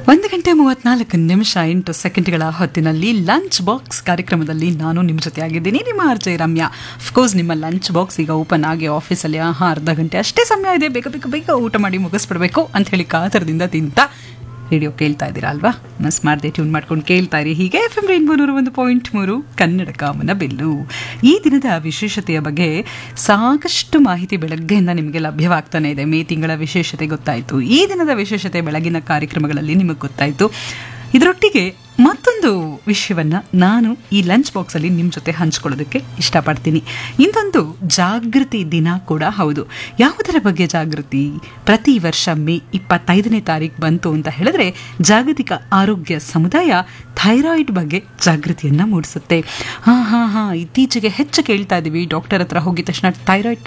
ಒಂದು ಗಂಟೆ ಮೂವತ್ನಾಲ್ಕು ನಿಮಿಷ ಎಂಟು ಸೆಕೆಂಡ್ಗಳ ಹೊತ್ತಿನಲ್ಲಿ ಲಂಚ್ ಬಾಕ್ಸ್ ಕಾರ್ಯಕ್ರಮದಲ್ಲಿ ನಾನು ನಿಮ್ಮ ಜೊತೆ ಆಗಿದ್ದೀನಿ ನಿಮ್ಮ ಆರ್ಜೆ ರಮ್ಯಾ ಅಫ್ಕೋರ್ಸ್ ನಿಮ್ಮ ಲಂಚ್ ಬಾಕ್ಸ್ ಈಗ ಓಪನ್ ಆಗಿ ಆಫೀಸಲ್ಲಿ ಆಹಾ ಅರ್ಧ ಗಂಟೆ ಅಷ್ಟೇ ಸಮಯ ಇದೆ ಬೇಗ ಬೇಗ ಬೇಗ ಊಟ ಮಾಡಿ ಮುಗಿಸ್ಬಿಡ್ಬೇಕು ಅಂತ ಹೇಳಿ ಕಾತರದಿಂದ ತಿಂತ ರೇಡಿಯೋ ಕೇಳ್ತಾ ಇದ್ದೀರಾ ಅಲ್ವಾ ಮಿಸ್ ಮಾಡದೆ ಟ್ಯೂನ್ ಮಾಡ್ಕೊಂಡು ಕೇಳ್ತಾ ಇರಿ ಹೀಗೆ ಎಫ್ ಎಂ ರೈನ್ಬೋ ನೂರು ಒಂದು ಪಾಯಿಂಟ್ ಮೂರು ಕನ್ನಡ ಕಾಮನ ಬೆಲ್ಲು ಈ ದಿನದ ವಿಶೇಷತೆಯ ಬಗ್ಗೆ ಸಾಕಷ್ಟು ಮಾಹಿತಿ ಬೆಳಗ್ಗೆಯಿಂದ ನಿಮಗೆ ಲಭ್ಯವಾಗ್ತಾನೆ ಇದೆ ಮೇ ತಿಂಗಳ ವಿಶೇಷತೆ ಗೊತ್ತಾಯಿತು ಈ ದಿನದ ವಿಶೇಷತೆ ಬೆಳಗಿನ ಕಾರ್ಯಕ್ರಮಗಳಲ್ಲಿ ನಿಮಗೆ ಗೊತ್ತಾಯಿತು ಇದರೊಟ್ಟಿಗೆ ಮತ್ತೊಂದು ವಿಷಯವನ್ನ ನಾನು ಈ ಲಂಚ್ ಬಾಕ್ಸಲ್ಲಿ ನಿಮ್ಮ ಜೊತೆ ಹಂಚ್ಕೊಳ್ಳೋದಕ್ಕೆ ಇಷ್ಟಪಡ್ತೀನಿ ಇಂದೊಂದು ಜಾಗೃತಿ ದಿನ ಕೂಡ ಹೌದು ಯಾವುದರ ಬಗ್ಗೆ ಜಾಗೃತಿ ಪ್ರತಿ ವರ್ಷ ಮೇ ಇಪ್ಪತ್ತೈದನೇ ತಾರೀಕು ಬಂತು ಅಂತ ಹೇಳಿದ್ರೆ ಜಾಗತಿಕ ಆರೋಗ್ಯ ಸಮುದಾಯ ಥೈರಾಯ್ಡ್ ಬಗ್ಗೆ ಜಾಗೃತಿಯನ್ನ ಮೂಡಿಸುತ್ತೆ ಹಾ ಹಾ ಹಾ ಇತ್ತೀಚೆಗೆ ಹೆಚ್ಚು ಕೇಳ್ತಾ ಇದೀವಿ ಡಾಕ್ಟರ್ ಹತ್ರ ಹೋಗಿದ ತಕ್ಷಣ ಥೈರಾಯ್ಡ್